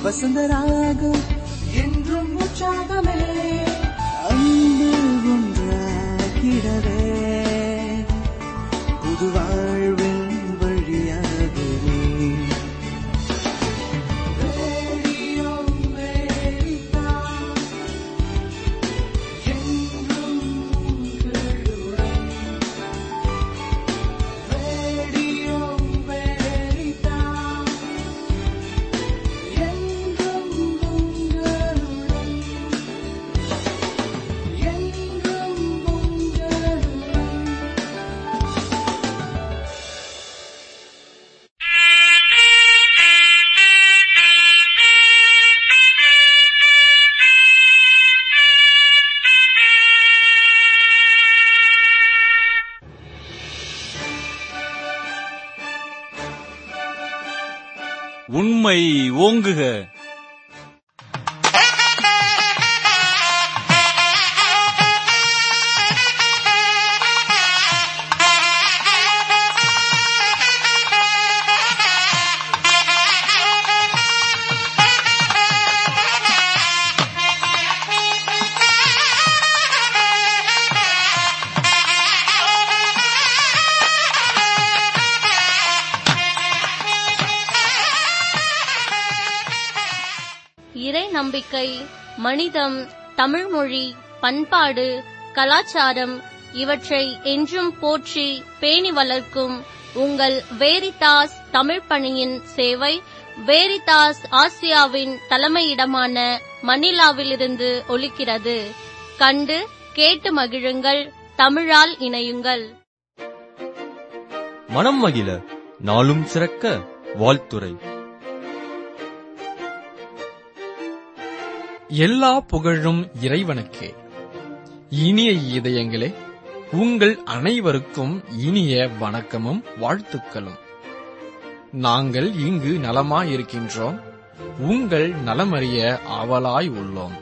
வசந்தராகம் என்றும் உற்சாகமே அன்பு ஒன்றாகிடவே புது வாழ்வின் வழியாகவே ரேடியோ அமெரிக்கா, என்றும் உங்களுடன். ரேடியோ அமெரிக்கா, என்றும் உங்களுடன். என்றும் உங்களுடன். உண்மை ஓங்குக இறை நம்பிக்கை மனிதம் தமிழ்மொழி பண்பாடு கலாச்சாரம் இவற்றை என்றும் போற்றி பேணி வளர்க்கும் உங்கள் வேரிதாஸ் தமிழ் பணியின் சேவை வேரிதாஸ் ஆசியாவின் தலைமையிடமான மணிலாவிலிருந்து ஒலிக்கிறது கண்டு கேட்டு மகிழுங்கள் தமிழால் இணையுங்கள் மனம் மகிழ நாளும் சிறக்க வாழ்த்துரை எல்லா புகழும் இறைவனுக்கே இனிய இதயங்களே உங்கள் அனைவருக்கும் இனிய வணக்கமும் வாழ்த்துக்களும் நாங்கள் இங்கு நலமாயிருக்கின்றோம் உங்கள் நலமறிய ஆவலாய் உள்ளோம்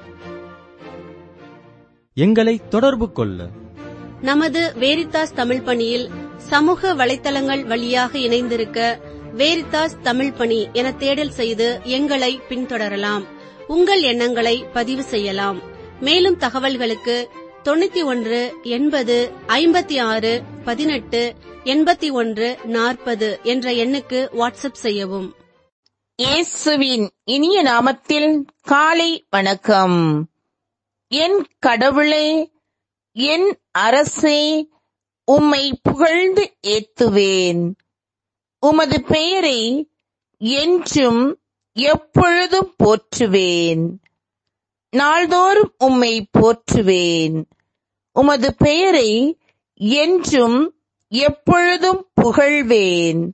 எங்களை தொடர்பு கொள்ள நமது வேரித்தாஸ் தமிழ் பணியில் சமூக வலைத்தளங்கள் வழியாக இணைந்திருக்க வேரித்தாஸ் தமிழ் பணி என தேடல் செய்து எங்களை பின்தொடரலாம் உங்கள் எண்ணங்களை பதிவு செய்யலாம் மேலும் தகவல்களுக்கு தொண்ணூத்தி ஒன்று எண்பது ஐம்பத்தி ஆறு பதினெட்டு எண்பத்தி ஒன்று நாற்பது என்ற எண்ணுக்கு வாட்ஸ்அப் செய்யவும் இயேசுவின் இனிய நாமத்தில் காலை வணக்கம் என் கடவுளே என் அரசே உம்மை புகழ்ந்து ஏத்துவேன் உமது பெயரை என்றும் எப்பொழுதும் போற்றுவேன் நாள்தோறும் உம்மை போற்றுவேன் உமது பெயரை என்றும் எப்பொழுதும் புகழ்வேன்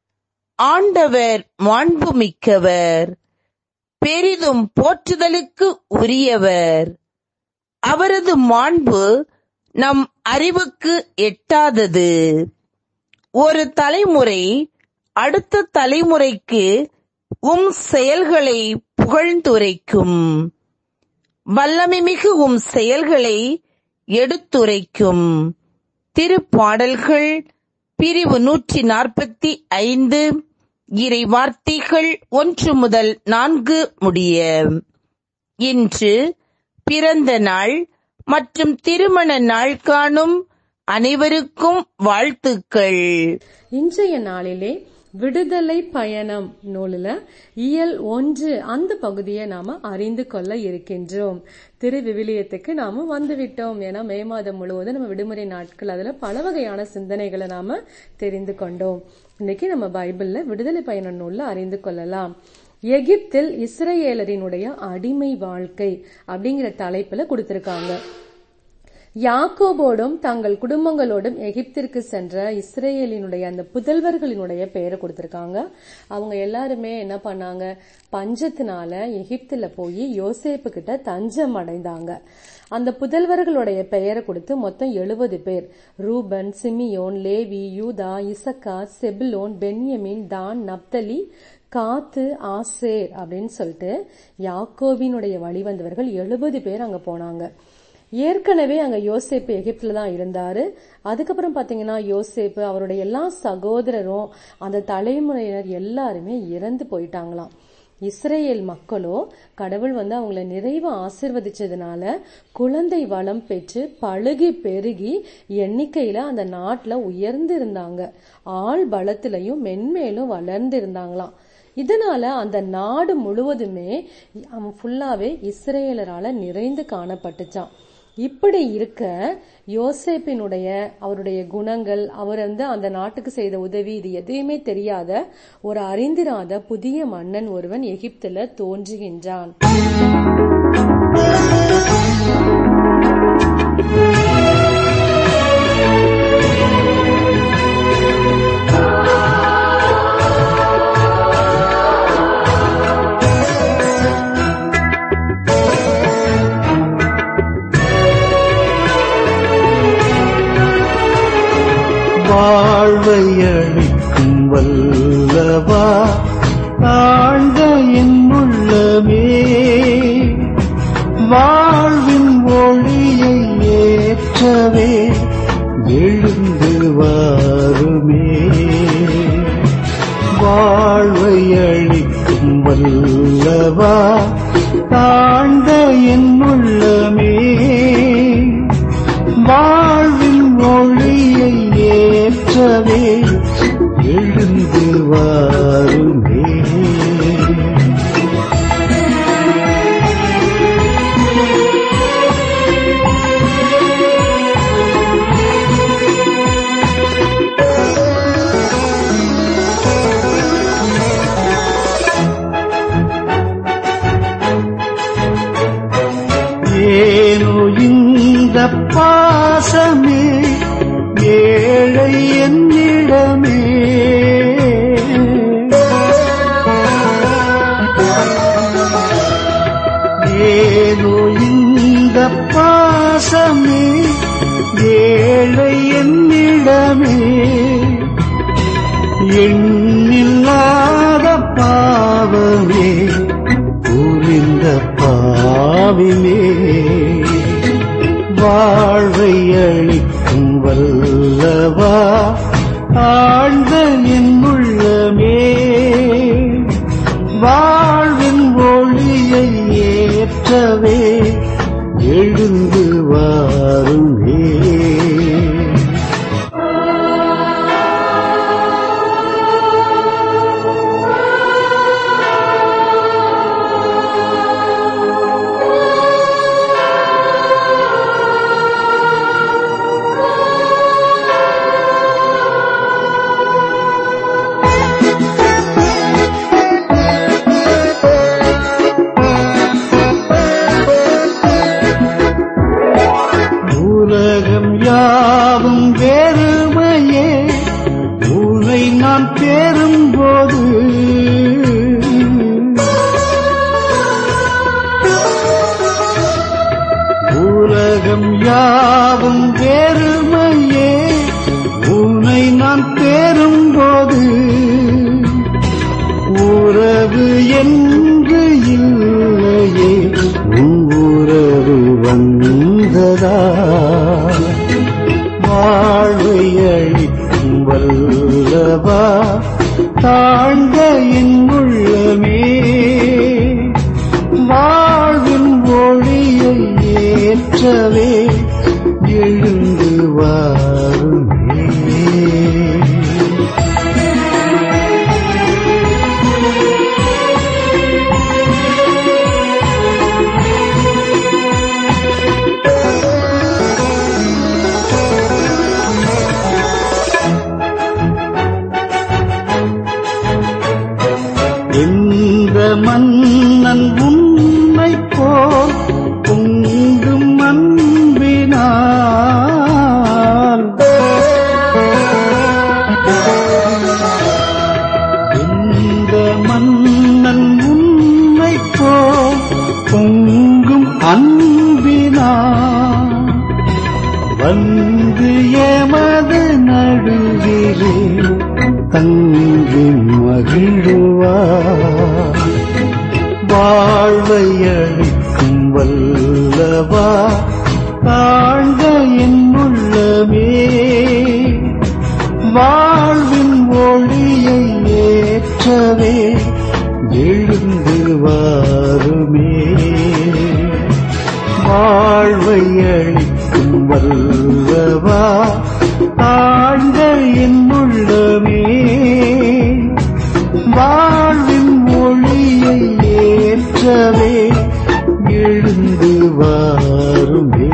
ஆண்டவர் மாண்புமிக்கவர் பெரிதும் போற்றுதலுக்கு உரியவர் அவரது மாண்பு நம் அறிவுக்கு எட்டாதது ஒரு தலைமுறை அடுத்த தலைமுறைக்கு உம் செயல்களை புகழ்ந்துரைக்கும் வல்லமைமிகு உம் செயல்களை எடுத்துரைக்கும் திருப்பாடல்கள் பிரிவு நூற்றி நாற்பத்தி ஐந்து இறை வார்த்தைகள் ஒன்று முதல் நான்கு முடிய இன்று பிறந்த நாள் மற்றும் திருமண நாள் காணும் அனைவருக்கும் வாழ்த்துக்கள் இன்றைய நாளிலே விடுதலை பயணம் நூலில் இயல் ஒன்று அந்த பகுதியை நாம அறிந்து கொள்ள இருக்கின்றோம் திரு விவிலியத்துக்கு நாம வந்துவிட்டோம் ஏன்னா மே மாதம் முழுவதும் நம்ம விடுமுறை நாட்கள் அதுல பல வகையான சிந்தனைகளை நாம தெரிந்து கொண்டோம் இன்னைக்கு நம்ம பைபிள்ல விடுதலை பயண நூல்ல அறிந்து கொள்ளலாம் எகிப்தில் இஸ்ரேலரினுடைய அடிமை வாழ்க்கை அப்படிங்கிற தலைப்புல கொடுத்திருக்காங்க யாக்கோபோடும் தங்கள் குடும்பங்களோடும் எகிப்திற்கு சென்ற இஸ்ரேலினுடைய அந்த புதல்வர்களினுடைய பெயரை கொடுத்திருக்காங்க அவங்க எல்லாருமே என்ன பண்ணாங்க பஞ்சத்தினால எகிப்துல போய் யோசேப்பு கிட்ட தஞ்சம் அடைந்தாங்க அந்த புதல்வர்களுடைய பெயரை கொடுத்து மொத்தம் எழுபது பேர் ரூபன் சிமியோன் லேவி யூதா இசக்கா செபுலோன் பென்யமின் தான் நப்தலி காத்து ஆசேர் அப்படின்னு சொல்லிட்டு யாக்கோபினுடைய வழிவந்தவர்கள் எழுபது பேர் அங்க போனாங்க ஏற்கனவே அங்க யோசேப்பு எகிப்துல தான் இருந்தாரு அதுக்கப்புறம் பாத்தீங்கன்னா யோசேப்பு அவருடைய எல்லா சகோதரரும் அந்த தலைமுறையினர் எல்லாருமே இறந்து போயிட்டாங்களாம் இஸ்ரேல் மக்களோ கடவுள் வந்து அவங்கள நிறைவா ஆசிர்வதிச்சதுனால குழந்தை வளம் பெற்று பழுகி பெருகி எண்ணிக்கையில அந்த நாட்டுல உயர்ந்து இருந்தாங்க ஆள் பலத்திலையும் மென்மேலும் வளர்ந்து இருந்தாங்களாம் இதனால அந்த நாடு முழுவதுமே அவன் ஃபுல்லாவே இஸ்ரேலரால நிறைந்து காணப்பட்டுச்சான் இப்படி இருக்க யோசேப்பினுடைய அவருடைய குணங்கள் அவர் வந்து அந்த நாட்டுக்கு செய்த உதவி இது எதையுமே தெரியாத ஒரு அறிந்திராத புதிய மன்னன் ஒருவன் எகிப்துல தோன்றுகின்றான் வாழ்வை அளிக்கும் வல்லவா ஆழ்ந்த என் உள்ளமே வாழ்வின் ஒளியை ஏற்றவே எழுந்து வாருமே வாழ்வை அளிக்கும் வல்லவா ஆழ்ந்த என் உள்ளமே வாழ்வின் ஒளியை ஏற்றவே எழுந்து வாருமே ஏனோ இந்த பாசமே ஏழை என்னிடமே ஏனோ இந்த பாசமே ஏழை என்னிடமே எண்ணில்லாத பாவமே புரிந்த பாவிலே வாழ்வை அளிக்கும் வல்லவா ஆழ்ந்த என் உள்ளமே வாழ்வின் ஒளியை ஏற்றவே எழுந்து வாருமே உலகம் யாவும் வெறுமையே உன்னை நான் பெறும்போது உலகம் யாவும் வெறுமையே உன்னை நான் பெறும்போது உறவு என்று இல்லையே உன் உறவு வந்ததா வாழ்வை அளிக்கும் வல்லவா தாழ்ந்த என் உள்ளமே வாழ்வின் ஒளியை ஏற்றவே எழுந்து வாருமே எந்த மன்னன் உன்னை போல் பொங்கும் அன்பினால் எந்த மன்னன் உன்னை போல் பொங்கும் அன்பினால் வந்து எமது நடுவிலே தங்கி மகிழுவார் வாழ்வை அளிக்கும் வல்லவா தாழ்ந்த என் உள்ளமே வாழ்வின் ஒளியை ஏற்றவே எழுந்து வாருமே வாழ்வை அளிக்கும் வல்லவா ஆழ்ந்த என் உள்ளமே வாழ்வின் மொழியை ஏற்றவே எழுந்து வாருமே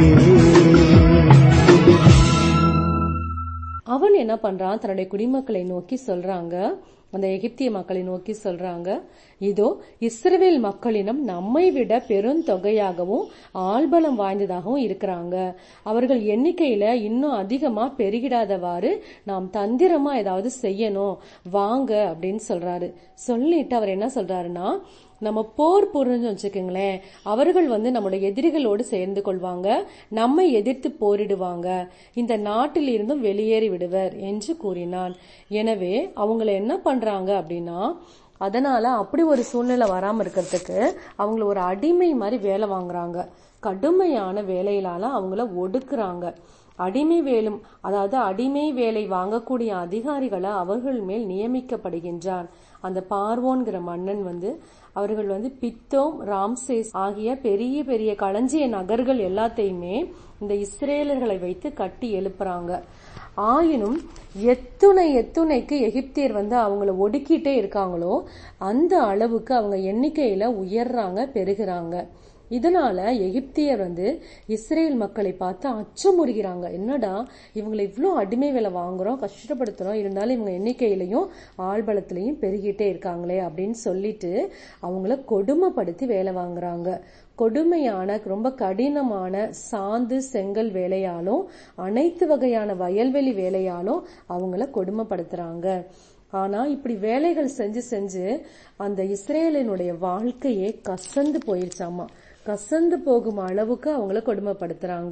அவன் என்ன பண்றான் தன்னுடைய குடிமக்களை நோக்கி சொல்றாங்க அந்த எகிப்திய மக்களை நோக்கி சொல்றாங்க இதோ இஸ்ரவேல் மக்களினம் நம்மை விட பெருந்தொகையாகவும் ஆள்பலம் வாய்ந்ததாகவும் இருக்கிறாங்க அவர்கள் எண்ணிக்கையில இன்னும் அதிகமா பெருகிடாதவாறு நாம் தந்திரமா ஏதாவது செய்யணும் வாங்க அப்படின்னு சொல்றாரு சொல்லிட்டு அவர் என்ன சொல்றாருன்னா நம்ம போர் புரிஞ்சு வச்சுக்கோங்களேன் அவர்கள் வந்து நம்முடைய எதிரிகளோடு சேர்ந்து கொள்வாங்க நம்மை எதிர்த்து போரிடுவாங்க இந்த நாட்டில் இருந்தும் வெளியேறி விடுவர் என்று கூறினான் எனவே அவங்கள என்ன பண்றாங்க அப்படின்னா அதனால அப்படி ஒரு சூழ்நிலை வராம இருக்கிறதுக்கு அவங்கள ஒரு அடிமை மாதிரி வேலை வாங்குறாங்க கடுமையான வேலையிலால அவங்கள ஒடுக்குறாங்க அடிமை வேலும் அதாவது அடிமை வேலை வாங்கக்கூடிய அதிகாரிகளை அவர்கள் மேல் நியமிக்கப்படுகின்றான் அந்த பார்வோன்கிற மன்னன் வந்து அவர்கள் வந்து பித்தோம் ராம்சேஸ் ஆகிய பெரிய பெரிய களஞ்சிய நகர்கள் எல்லாத்தையுமே இந்த இஸ்ரேலர்களை வைத்து கட்டி எழுப்புறாங்க ஆயினும் எத்துணை எத்துணைக்கு எகிப்தியர் வந்து அவங்கள ஒடுக்கிட்டே இருக்காங்களோ அந்த அளவுக்கு அவங்க எண்ணிக்கையில உயர்றாங்க பெருகுறாங்க இதனால எகிப்தியர் வந்து இஸ்ரேல் மக்களை பார்த்து அச்சமுறுகிறாங்க என்னடா இவங்களை இவ்வளோ அடிமை வேலை வாங்குறோம் கஷ்டப்படுத்துறோம் இருந்தாலும் இவங்க எண்ணிக்கையிலையும் ஆள்பலத்திலையும் பெருகிட்டே இருக்காங்களே அப்படின்னு சொல்லிட்டு அவங்கள கொடுமைப்படுத்தி வேலை வாங்குறாங்க கொடுமையான ரொம்ப கடினமான சாந்து செங்கல் வேலையாலும் அனைத்து வகையான வயல்வெளி வேலையாலும் அவங்கள கொடுமைப்படுத்துறாங்க ஆனா இப்படி வேலைகள் செஞ்சு செஞ்சு அந்த இஸ்ரேலினுடைய வாழ்க்கையே கசந்து போயிருச்சாமா கசந்து போகும் அளவுக்கு அவங்கள கொடுமைப்படுத்துறாங்க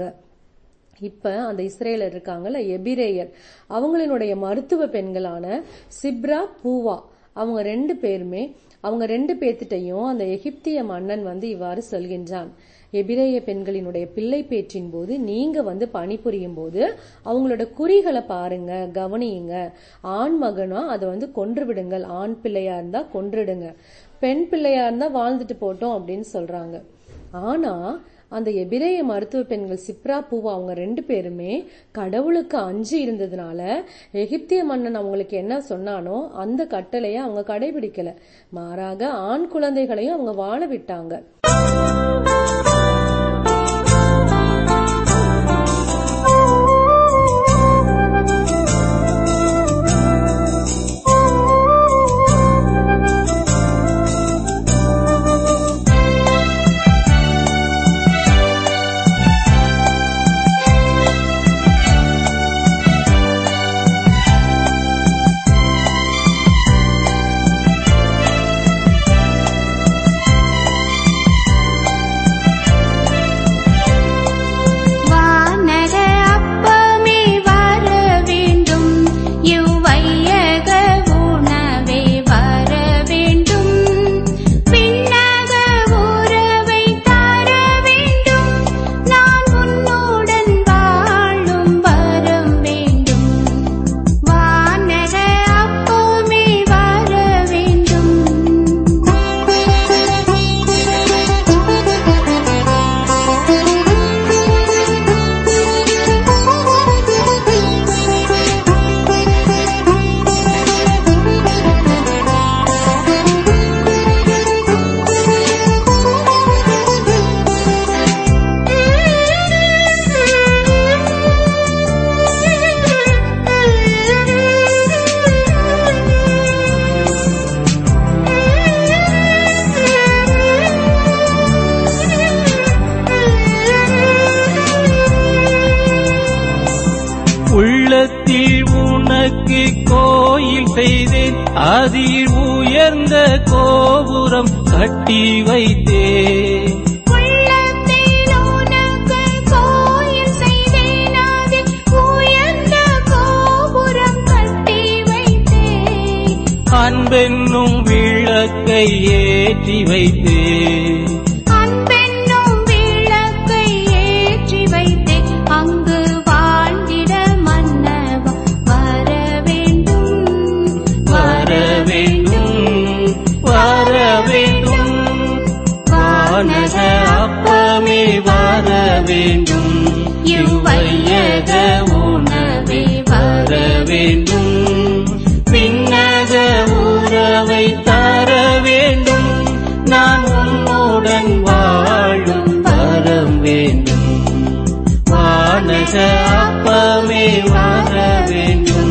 இப்ப அந்த இஸ்ரேலர் இருக்காங்கல்ல எபிரேயர் அவங்களினுடைய மருத்துவ பெண்களான சிப்ரா பூவா அவங்க ரெண்டு பேருமே அவங்க ரெண்டு பேர்த்திட்டையும் அந்த எகிப்திய மன்னன் வந்து இவ்வாறு சொல்கின்றான் எபிரேய பெண்களினுடைய பிள்ளை பேற்றின் போது நீங்க வந்து பணிபுரியும் போது அவங்களோட குறிகளை பாருங்க கவனியுங்க ஆண் மகனா அதை வந்து கொன்று விடுங்கள் ஆண் பிள்ளையா இருந்தா கொன்றுடுங்க பெண் பிள்ளையா இருந்தா வாழ்ந்துட்டு போட்டோம் அப்படின்னு சொல்றாங்க ஆனா அந்த எபிரேய மருத்துவ பெண்கள் சிப்ரா பூவா அவங்க ரெண்டு பேருமே கடவுளுக்கு அஞ்சு இருந்ததுனால எகிப்திய மன்னன் அவங்களுக்கு என்ன சொன்னானோ அந்த கட்டளைய அவங்க கடைபிடிக்கல மாறாக ஆண் குழந்தைகளையும் அவங்க வாழ விட்டாங்க வானக அப்பமே வர வேண்டும் இவ்வையக உணவே வர வேண்டும் பின்னக உறவை தர வேண்டும் நான் உன்னுடன் வாழும் வரம் வேண்டும் வானக அப்பமே வர உள்ளத்தில் உனக்கு கோயில் செய்தேன் அதில் உயர்ந்த கோபுரம் கட்டி வைத்தேன் உள்ளத்தில் உனக்கு கோயில் செய்தேன் அதில் உயர்ந்த கோபுரம் கட்டி வைத்தேன் அன்பென்னும் விளக்கை ஏற்றி வைத்தேன் அன்பென்னும் விளக்கை ஏற்றி வைத்தேன் அங்கு வாழ்ந்திட மன்னவா வர வேண்டும் வர வேண்டும் வர வேண்டும் வேண்டும் இவ்வையக உணவே வர வேண்டும் பின்னக உறவை தர வேண்டும் நான் உன்னுடன் வாழும் வரம் வேண்டும் வானக அப்பமே வர வேண்டும்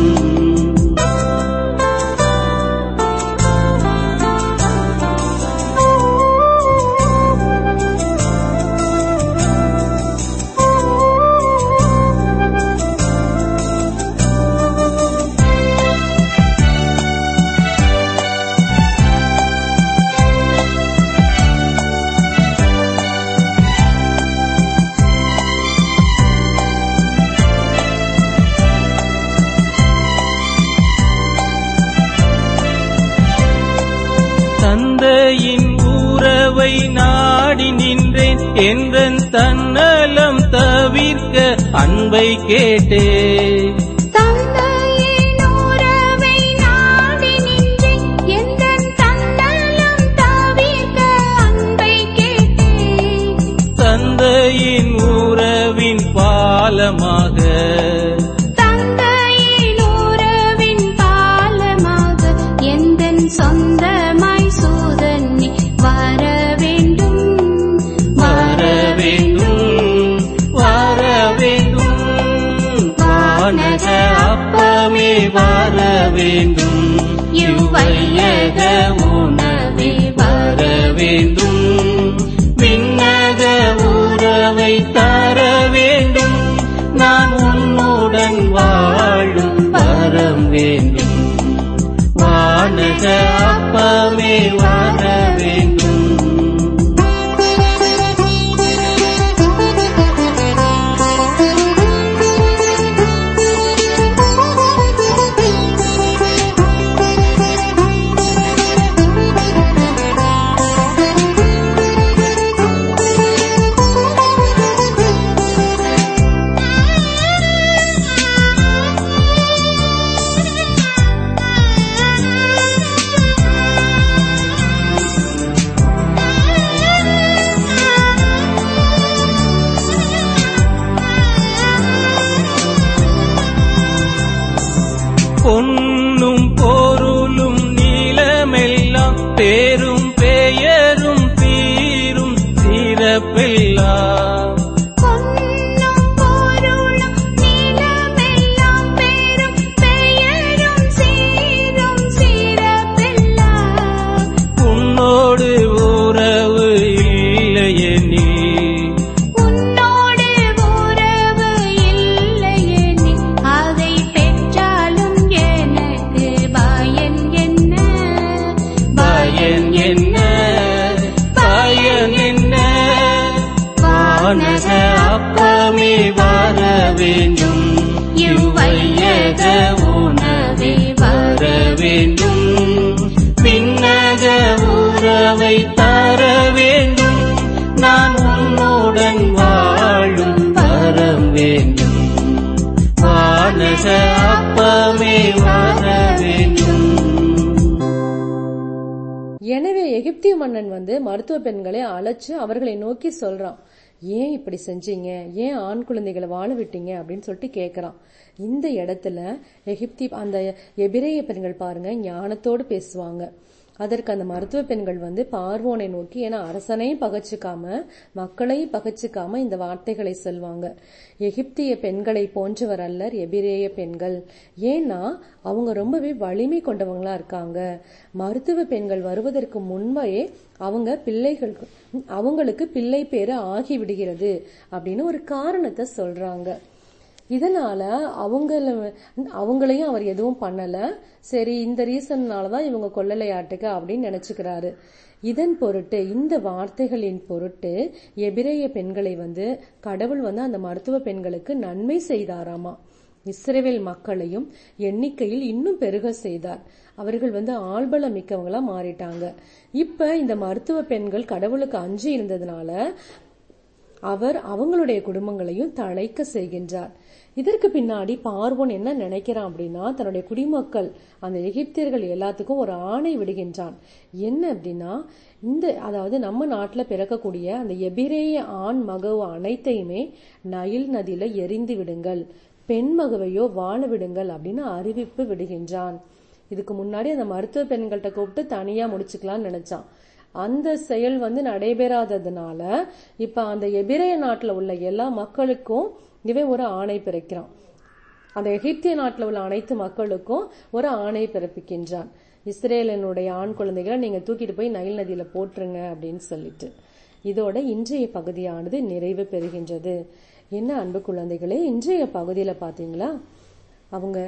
தந்தையின் உறவை நாடி நின்றேன் என்றன் தன்னலம் தவிர்க்க அன்பை கேட்டேன் தந்தையின் உறவை நாடி நின்றேன் எந்தன் தன்னலம் தவிர்க்க அன்பை கேட்டேன் தந்தையின் உறவின் பாலமாக தந்தையின் உறவின் பாலமாக எந்தன் சொந்தமாய் சூதன்னி வர வேண்டும் வர வேண்டும் வர வேண்டும் வானக அப்பமே வர வேண்டும் இவ்வையக உணவே வர வேண்டும் விண்ணக உறவை தர வேண்டும் நான் உன்னுடன் வாழும் வரம் வேண்டும் வானக அப்பமே வர வேண்டும் பொன்னும் பொருளும் நீளமெல்லாம் பேரும் பெயரும் தீரும் சிறப்பெல்லாம் பொன்னும் பொருளும் நிலமெல்லாம் பேரும் பெயரும் சீரும் சிறப்பெல்லாம் உன்னோடு உறவு இல்லையெனி உன்னோடு உறவு இல்லையெனில் அதை பெற்றாலும் எனக்கு பயன் என்ன பயன் என்ன பயன் என்ன வானக அப்பமே வர வேண்டும் இவ்வையக உணவே வர வேண்டும் பின்னக உறவை தர வேண்டும் நான் உன்னுடன் வாழும் வரம் வேண்டும் வானக அப்பமே வர வேண்டும் எனவே எகிப்திய மன்னன் வந்து மருத்துவ பெண்களை அழைச்சு அவர்களை நோக்கி சொல்றான் ஏன் இப்படி செஞ்சீங்க ஏன் ஆண் குழந்தைகளை வாழ விட்டீங்க அப்படின்னு சொல்லிட்டு கேக்குறான் இந்த இடத்துல எகிப்தி அந்த எபிரேய பெண்கள் பாருங்க ஞானத்தோடு பேசுவாங்க அதற்கு அந்த மருத்துவ பெண்கள் வந்து பார்வோனை நோக்கி ஏன்னா அரசனையும் பகச்சுக்காம மக்களையும் பகச்சுக்காம இந்த வார்த்தைகளை சொல்வாங்க எகிப்திய பெண்களை போன்றவர் அல்லர் எபிரேய பெண்கள் ஏன்னா அவங்க ரொம்பவே வலிமை கொண்டவங்களா இருக்காங்க மருத்துவ பெண்கள் வருவதற்கு முன்பே அவங்க பிள்ளைகளுக்கு அவங்களுக்கு பிள்ளை பேரு ஆகி விடுகிறது அப்படின்னு ஒரு காரணத்தை சொல்றாங்க இதனால அவங்கள அவங்களையும் அவர் எதுவும் பண்ணல சரி இந்த ரீசன்னால தான் இவங்க கொள்ளலையாட்டுக்க அப்படின்னு நினைச்சுக்கிறாரு இதன் பொருட்டு இந்த வார்த்தைகளின் பொருட்டு எபிரேய பெண்களை வந்து கடவுள் வந்து அந்த மருத்துவ பெண்களுக்கு நன்மை செய்தாராமா இஸ்ரேல் மக்களையும் எண்ணிக்கையில் இன்னும் பெருக செய்தார் அவர்கள் வந்து ஆள்பலம் மிக்கவங்களா மாறிட்டாங்க இப்ப இந்த மருத்துவ பெண்கள் கடவுளுக்கு அஞ்சி இருந்ததுனால அவர் அவங்களுடைய குடும்பங்களையும் தழைக்க செய்கின்றார் இதற்கு பின்னாடி பார்வோன் என்ன நினைக்கிறான் அப்படின்னா தன்னுடைய குடிமக்கள் அந்த எகிப்தியர்கள் எல்லாத்துக்கும் ஒரு ஆணை விடுகின்றான் என்ன அப்படின்னா இந்த அதாவது நம்ம நாட்டுல பிறக்கக்கூடிய அந்த எபிரேய ஆண் மகவு அனைத்தையுமே நைல் நதியில எரிந்து விடுங்கள் பெண் மகவையோ வாழ விடுங்கள் அப்படின்னு அறிவிப்பு விடுகின்றான் இதுக்கு முன்னாடி அந்த மருத்துவ பெண்கள்கிட்ட கூப்பிட்டு தனியா முடிச்சுக்கலாம்னு நினைச்சான் அந்த செயல் வந்து நடைபெறாததுனால இப்ப அந்த எபிரேய நாட்டுல உள்ள எல்லா மக்களுக்கும் இவன் ஒரு ஆணை பிறக்கிறான் அந்த எகிப்திய நாட்டுல உள்ள அனைத்து மக்களுக்கும் ஒரு ஆணை பிறப்பிக்கின்றான் இஸ்ரேலனுடைய ஆண் குழந்தைகளை நீங்க தூக்கிட்டு போய் நைல் நதியில போட்டுருங்க அப்படின்னு சொல்லிட்டு இதோட இன்றைய பகுதியானது நிறைவு பெறுகின்றது என்ன அன்பு குழந்தைகளே இன்றைய பகுதியில பாத்தீங்களா அவங்க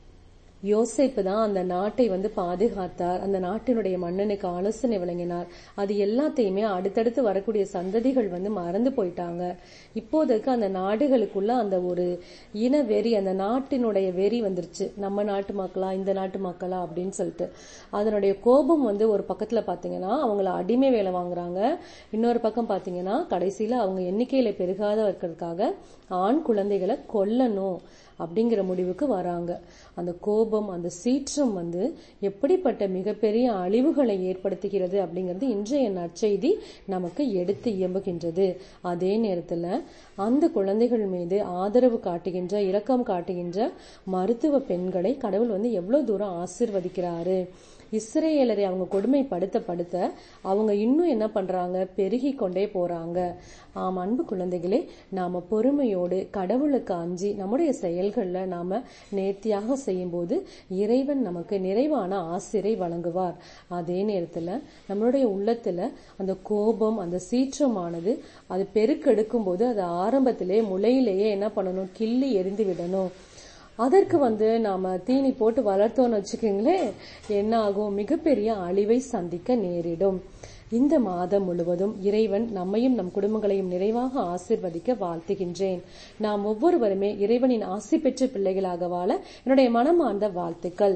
யோசேப்பு தான் அந்த நாட்டை வந்து பாதுகாத்தார் அந்த நாட்டினுடைய மன்னனுக்கு ஆலோசனை வழங்கினார் அது எல்லாத்தையுமே அடுத்தடுத்து வரக்கூடிய சந்ததிகள் வந்து மறந்து போயிட்டாங்க இப்போதைக்கு அந்த நாடுகளுக்குள்ள அந்த ஒரு இன வெறி அந்த நாட்டினுடைய வெறி வந்துருச்சு நம்ம நாட்டு மக்களா இந்த நாட்டு மக்களா அப்படின்னு சொல்லிட்டு அதனுடைய கோபம் வந்து ஒரு பக்கத்துல பாத்தீங்கன்னா அவங்கள அடிமை வேலை வாங்குறாங்க இன்னொரு பக்கம் பாத்தீங்கன்னா கடைசியில அவங்க எண்ணிக்கையில பெருகாத இருக்கிறதுக்காக ஆண் குழந்தைகளை கொல்லணும் அப்படிங்கிற முடிவுக்கு வராங்க அந்த கோபம் அந்த சீற்றம் வந்து எப்படிப்பட்ட மிகப்பெரிய அழிவுகளை ஏற்படுத்துகிறது அப்படிங்கிறது இன்றைய நற்செய்தி நமக்கு எடுத்து இயம்புகின்றது அதே நேரத்துல அந்த குழந்தைகள் மீது ஆதரவு காட்டுகின்ற இரக்கம் காட்டுகின்ற மருத்துவ பெண்களை கடவுள் வந்து எவ்வளவு தூரம் ஆசிர்வதிக்கிறாரு இஸ்ரேலரை அவங்க கொடுமைப்படுத்த படுத்த அவங்க இன்னும் என்ன பண்றாங்க பெருகி கொண்டே போறாங்க ஆம் அன்பு குழந்தைகளே நாம பொறுமையோடு கடவுளுக்கு அஞ்சி நம்முடைய செயல்கள்ல நாம நேர்த்தியாக செய்யும்போது இறைவன் நமக்கு நிறைவான ஆசிரை வழங்குவார் அதே நேரத்துல நம்மளுடைய உள்ளத்துல அந்த கோபம் அந்த சீற்றமானது அது பெருக்கெடுக்கும் போது அது ஆரம்பத்திலே முளையிலேயே என்ன பண்ணணும் கிள்ளி எரிந்து விடணும் அதற்கு வந்து நாம தீனி போட்டு வளர்த்தோம்னு வச்சுக்கோங்களேன் என்ன ஆகும் மிகப்பெரிய அழிவை சந்திக்க நேரிடும் இந்த மாதம் முழுவதும் இறைவன் நம்மையும் நம் குடும்பங்களையும் நிறைவாக ஆசிர்வதிக்க வாழ்த்துகின்றேன் நாம் ஒவ்வொருவருமே இறைவனின் ஆசி பெற்ற பிள்ளைகளாக வாழ என்னுடைய மனமார்ந்த வாழ்த்துக்கள்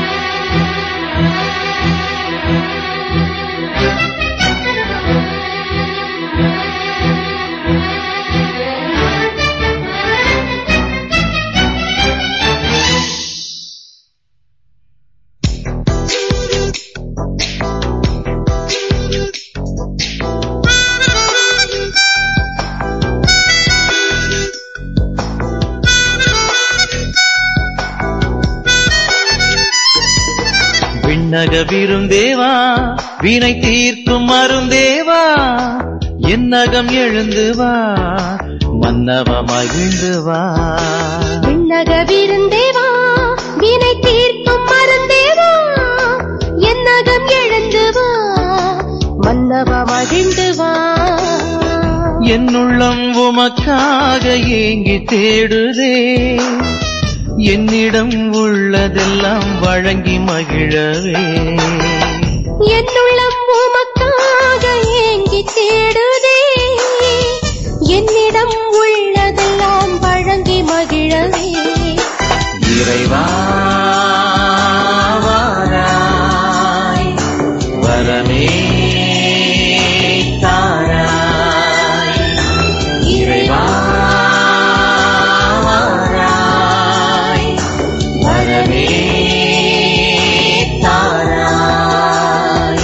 விண்ணக விருந்தேவா வினை தீர்க்கும் மருந்தேவா என்னகம் எழுந்து வா மன்னவ மகிழ்ந்து வா விண்ணக விருந்தேவா வினை தீர்க்கும் மருந்தேவா என்னகம் எழுந்து வா மன்னவ மகிழ்ந்து வா என்னுள்ளம் உமக்காக ஏங்கி தேடுதே என்னிடம் உள்ளதெல்லாம் வழங்கி மகிழவே என்னுள்ளம் உமக்காக ஏங்கி தேடுதே என்னிடம் உள்ளதெல்லாம் வழங்கி மகிழவே இறைவா வாராய் வரமே தாராய் இறைவா வாராய் வரமே தாராய்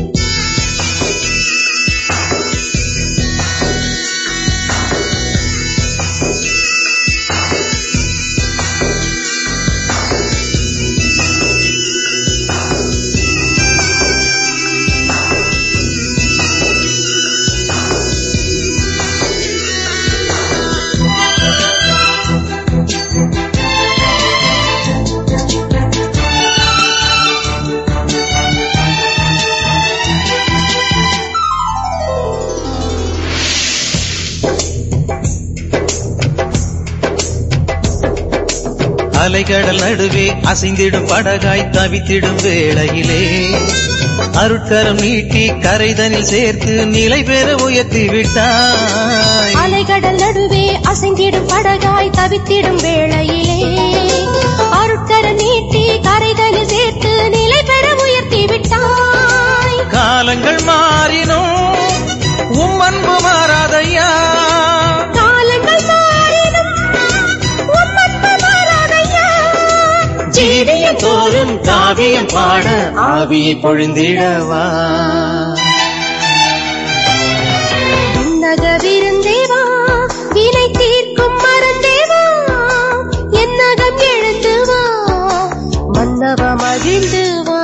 அலைகடல் நடுவே அசைந்திடும் படகாய் தவித்திடும் வேளையிலே அருட்கரம் நீட்டி கரைதனில் சேர்த்து நிலை பெற உயர்த்தி விட்டாய் அலைகடல் நடுவே அசைந்திடும் படகாய் தவித்திடும் வேளையிலே அருட்கர நீட்டி கரைதலில் சேர்த்து நிலை பெற உயர்த்தி விட்டாய் காலங்கள் மாறினோம் உம் அன்பு மாறாதையா காவியம் பாட ஆவியை பொழிந்திடவா விண்ணக விருந்தேவா வினை தீர்க்கும் மருந்தேவா என்னகம் எழுந்து வா மன்னவ மகிழ்ந்து வா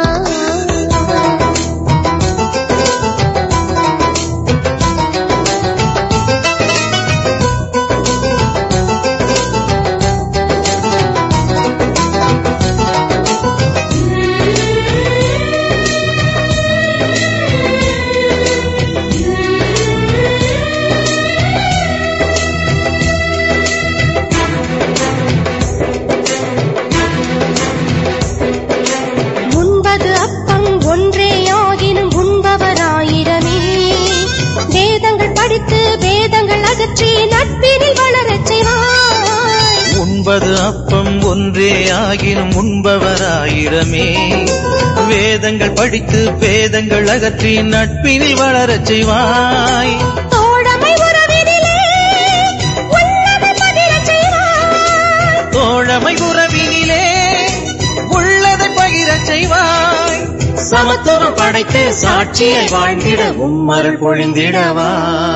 உண்பது அப்பம் ஒன்றே ஆகினும் உண்பவராயிரமே வேதங்கள் படித்து வேதங்கள் அகற்றி நட்பினில் வளரச் செய்வாய் உண்பது அப்பம் ஒன்றே ஆகினும் உண்பவராயிரமே வேதங்கள் படித்து வேதங்கள் அகற்றி நட்பினில் வளரச் செய்வாய் தோழமை உறவினிலே உள்ளதை பதிரச் செய்வாய் தோழமை உறவினிலே உள்ளதை பகிரச் செய்வாய் சமத்துவம் படைத்து சாட்சியை வாழ்ந்திட உம்மருள் பொழிந்திடவா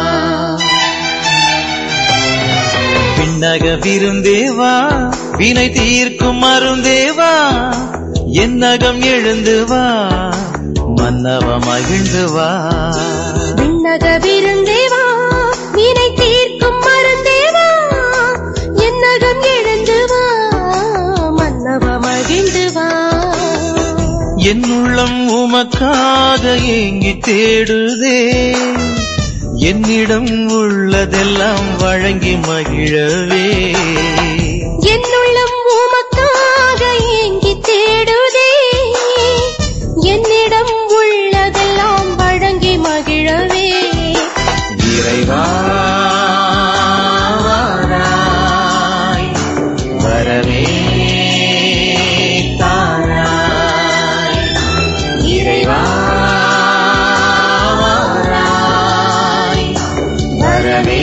பின்னக விருந்தேவா வினை தீர்க்கும் மருந்தேவா என்னகம் எழுந்து வா மன்னவ மகிழ்ந்து வா விண்ணக விருந்தேவா வினை தீர்க்கும் மருந்தேவா என்னகம் எழுந்து வா மன்னவ மகிழ்ந்து வா என் உள்ளம் உமக்காக ஏங்கி தேடுதே என்னிடம் உள்ளதெல்லாம் வழங்கி மகிழவே என்னுள்ளம் உமக்காக ஏங்கி தேடுதே என்னிடம் உள்ளதெல்லாம் வழங்கி மகிழவே இறைவா வாராய், வரவே தாராய். இறைவா வாராய், வரவே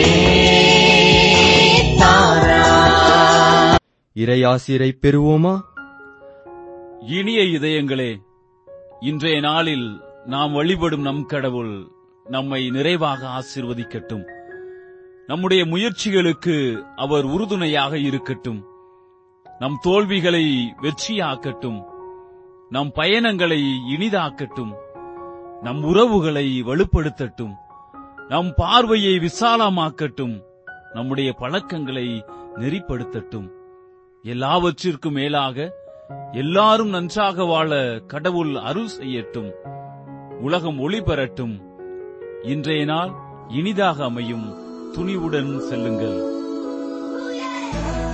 தாராய். இறையாசிரை பெறுவோமா இனிய இதயங்களே இன்றைய நாளில் நாம் வழிபடும் நம் கடவுள் நம்மை நிறைவாக ஆசீர்வதிக்கட்டும் நம்முடைய முயற்சிகளுக்கு அவர் உறுதுணையாக இருக்கட்டும் நம் தோல்விகளை வெற்றியாக்கட்டும் நம் பயணங்களை இனிதாக்கட்டும் நம் உறவுகளை வலுப்படுத்தட்டும் நம் பார்வையை விசாலமாக்கட்டும் நம்முடைய பழக்கங்களை நெறிப்படுத்தட்டும் எல்லாவற்றிற்கும் மேலாக எல்லாரும் நன்றாக வாழ கடவுள் அருள் செய்யட்டும் உலகம் ஒளி பெறட்டும் இன்றைய நாள் இனிதாக அமையும் துணிவுடன் செல்லுங்கள்